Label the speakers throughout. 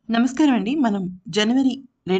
Speaker 1: నమస్కారం అండి. మనం జనవరి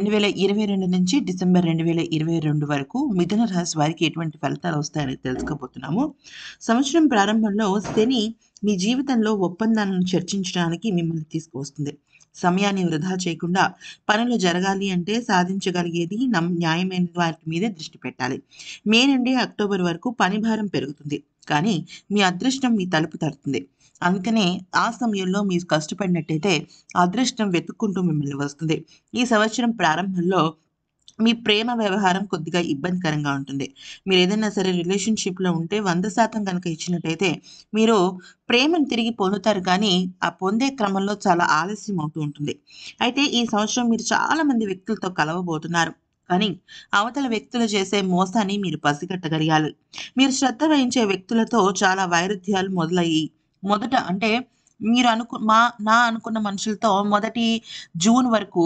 Speaker 1: 2022 నుంచి డిసెంబర్ 2022 వరకు మిథున రాశి వారికి ఎటువంటి ఫలితాలొస్తాయనేది తెలుసుకోబోతున్నాము. సంవత్సరం ప్రారంభంలో శని మీ జీవితంలో ఒప్పందాలను చర్చించడానికి మిమ్మల్ని తీసుకువస్తుంది. సమయాన్ని వృధా చేయకుండా పనులు జరగాలి అంటే సాధించగలిగేది నమ్ న్యాయమైన వాటి మీదే దృష్టి పెట్టాలి. మే నుండి అక్టోబర్ వరకు పని భారం పెరుగుతుంది. కానీ మీ అదృష్టం మీ తలుపు తడుతుంది. అందుకనే ఆ సమయంలో మీరు కష్టపడినట్టయితే అదృష్టం వెతుక్కుంటూ మిమ్మల్ని వస్తుంది. ఈ సంవత్సరం ప్రారంభంలో మీ ప్రేమ వ్యవహారం కొద్దిగా ఇబ్బందికరంగా ఉంటుంది. మీరేదైనా సరే రిలేషన్‌షిప్‌లో ఉంటే 100% గనక ఇచ్చినట్టయితే మీరు ప్రేమను తిరిగి పొందుతారు కానీ, ఆ పొందే క్రమంలో చాలా ఆలస్యం అవుతూ ఉంటుంది. అయితే ఈ సంవత్సరం మీరు చాలా మంది వ్యక్తులతో కలవబోతున్నారు. కానీ అవతల వ్యక్తులు చేసే మోసాన్ని మీరు పసిగట్టగలగాలి. మీరు శ్రద్ధ వహించే వ్యక్తులతో చాలా వైరుధ్యాలు మొదలయ్యి మొదట అంటే మీరు అనుకు మా నా అనుకున్న మనుషులతో మొదటి జూన్ వరకు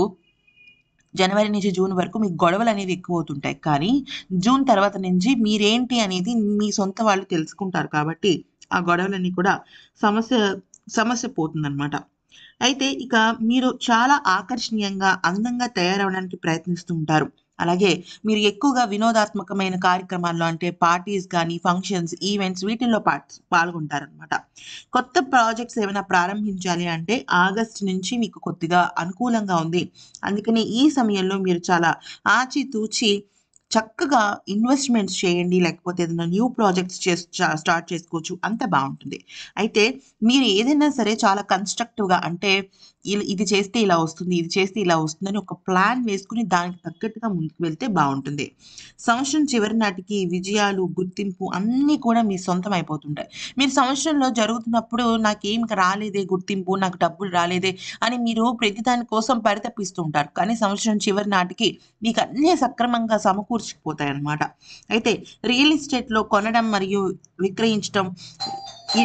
Speaker 1: జనవరి నుంచి జూన్ వరకు మీకు గొడవలనేవి ఎక్కువవుతుంటాయి. కానీ జూన్ తర్వాత నుంచి మీరేంటి అనేది మీ సొంత వాళ్ళు తెలుసుకుంటారు కాబట్టి, ఆ గొడవలన్నీ కూడా సమస్య సమస్య పోతుందనమాట. అయితే ఇక మీరు చాలా ఆకర్షణీయంగా, అందంగా తయారవ్వడానికి ప్రయత్నిస్తూ ఉంటారు. అలాగే మీరు ఎక్కువగా వినోదాత్మకమైన కార్యక్రమాల్లో అంటే పార్టీస్ గానీ, ఫంక్షన్స్, ఈవెంట్స్ వీటిల్లో పార్ట్స్ పాల్గొంటారనమాట. కొత్త ప్రాజెక్ట్స్ ఏమైనా ప్రారంభించాలి అంటే ఆగస్టు నుంచి మీకు కొద్దిగా అనుకూలంగా ఉంది. అందుకని ఈ సమయంలో మీరు చాలా ఆచితూచి చక్కగా ఇన్వెస్ట్‌మెంట్స్ చేయండి. లేకపోతే ఏదైనా న్యూ ప్రాజెక్ట్స్ చేస్ చ స్టార్ట్ చేసుకోవచ్చు. అంతా బావుంటుంది. అయితే మీరు ఏదైనా సరే చాలా కన్‌స్ట్రక్టివ్‌గా అంటే ఇల్ ఇది చేస్తే ఇలా వస్తుంది. ఇది చేస్తే ఇలా వస్తుందని ఒక ప్లాన్ వేసుకొని దానికి తగ్గట్టుగా ముందుకు వెళ్తే బావుంటుంది. సంవత్సరం చివరి నాటికి విజయాలు, గుర్తింపు అన్నీ కూడా మీ సొంతం అయిపోతుంటాయి. మీరు సంవత్సరంలో జరుగుతున్నప్పుడు నాకేమి రాలేదే గుర్తింపు, నాకు డబ్బులు రాలేదే అని మీరు ప్రతి దాని కోసం పరితపిస్తూ ఉంటారు. కానీ సంవత్సరం చివరి నాటికి మీకు అన్నీ సక్రమంగా సమకూర్చుకుపోతాయన్నమాట. అయితే రియల్ ఎస్టేట్‌లో కొనడం మరియు విక్రయించటం ఇ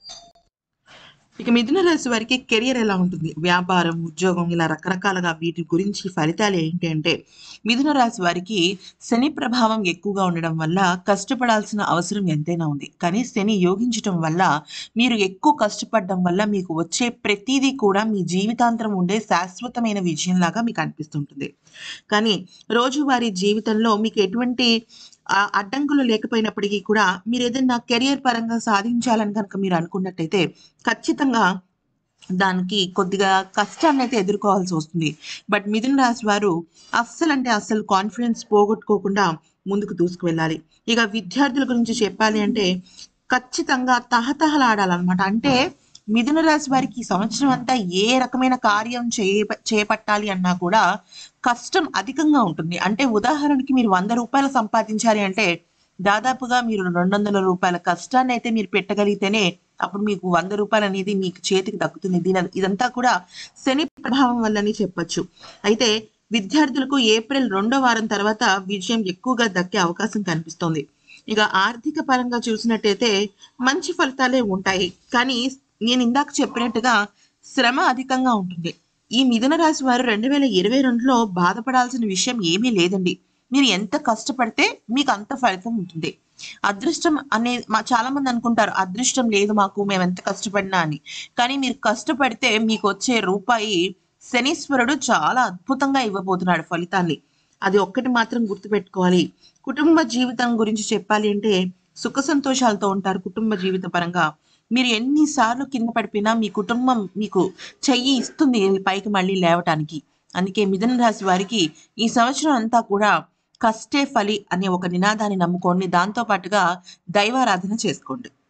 Speaker 1: ఇక మిథున రాశి వారికి కెరియర్ ఎలా ఉంటుంది? వ్యాపారం, ఉద్యోగం ఇలా రకరకాలుగా వీటి గురించి ఫలితాలు ఏంటి అంటే, మిథున రాశి వారికి శని ప్రభావం ఎక్కువగా ఉండడం వల్ల కష్టపడాల్సిన అవసరం ఎంతైనా ఉంది. కానీ శని యోగించటం వల్ల మీరు ఎక్కువ కష్టపడడం వల్ల మీకు వచ్చే ప్రతీదీ కూడా మీ జీవితాంతరం ఉండే శాశ్వతమైన విజయంలాగా మీకు అనిపిస్తుంటుంది. కానీ రోజువారీ జీవితంలో మీకు ఎటువంటి ఆహ్, అడ్డంకులు లేకపోయినప్పటికీ కూడా మీరేదైనా కెరియర్ పరంగా సాధించాలని గనక మీరు అనుకున్నట్టయితే ఖచ్చితంగా దానికి కొద్దిగా కష్టాన్నయితే ఎదుర్కోవాల్సి వస్తుంది. బట్ మిథున రాశి వారు అస్సలంటే అస్సలు కాన్ఫిడెన్స్ పోగొట్టుకోకుండా ముందుకు దూసుకువెళ్ళాలి. ఇక విద్యార్థుల గురించి చెప్పాలి అంటే ఖచ్చితంగా తహతహలాడాలనమాట. అంటే మిథున రాశి వారికి ఈ సంవత్సరం అంతా ఏ రకమైన కార్యం చేప చేపట్టాలి అన్నా కూడా కష్టం అధికంగా ఉంటుంది. అంటే ఉదాహరణకి మీరు రూ. 100 సంపాదించాలి అంటే దాదాపుగా మీరు రూ. 200 కష్టాన్నయితే మీరు పెట్టగలిగితేనే అప్పుడు మీకు రూ. 100 అనేది మీకు చేతికి దక్కుతుంది. దీని ఇదంతా కూడా శని ప్రభావం వల్లనే చెప్పొచ్చు. అయితే విద్యార్థులకు ఏప్రిల్ రెండో వారం తర్వాత విజయం ఎక్కువగా దక్కే అవకాశం కనిపిస్తోంది. ఇక ఆర్థిక పరంగా చూసినట్టయితే మంచి ఫలితాలే ఉంటాయి. కానీ నేను ఇందాక చెప్పినట్టుగా శ్రమ అధికంగా ఉంటుంది. ఈ మిథున రాశి వారు 2022లో బాధపడాల్సిన విషయం ఏమీ లేదండి. మీరు ఎంత కష్టపడితే మీకు అంత ఫలితం ఉంటుంది. అదృష్టం అనే మ చాలామంది అనుకుంటారు అదృష్టం లేదు మాకు మేమెంత కష్టపడినా అని. కానీ మీరు కష్టపడితే మీకొచ్చే రూపాయి శనీశ్వరుడు చాలా అద్భుతంగా ఇవ్వబోతున్నాడు ఫలితాన్ని. అది ఒక్కటి మాత్రం గుర్తుపెట్టుకోవాలి. కుటుంబ జీవితం గురించి చెప్పాలి అంటే సుఖ సంతోషాలతో ఉంటారు కుటుంబ జీవిత పరంగా. మీరు ఎన్ని సార్లు కింద పడిపోయినా మీ కుటుంబం మీకు చెయ్యి ఇస్తుంది పైకి మళ్ళీ లేవటానికి. అందుకే మిథున రాశి వారికి ఈ సంవత్సరం అంతా కూడా కష్టే ఫలి అనే ఒక నినాదాన్ని నమ్ముకోండి. దాంతో పాటుగా దైవారాధన చేసుకోండి.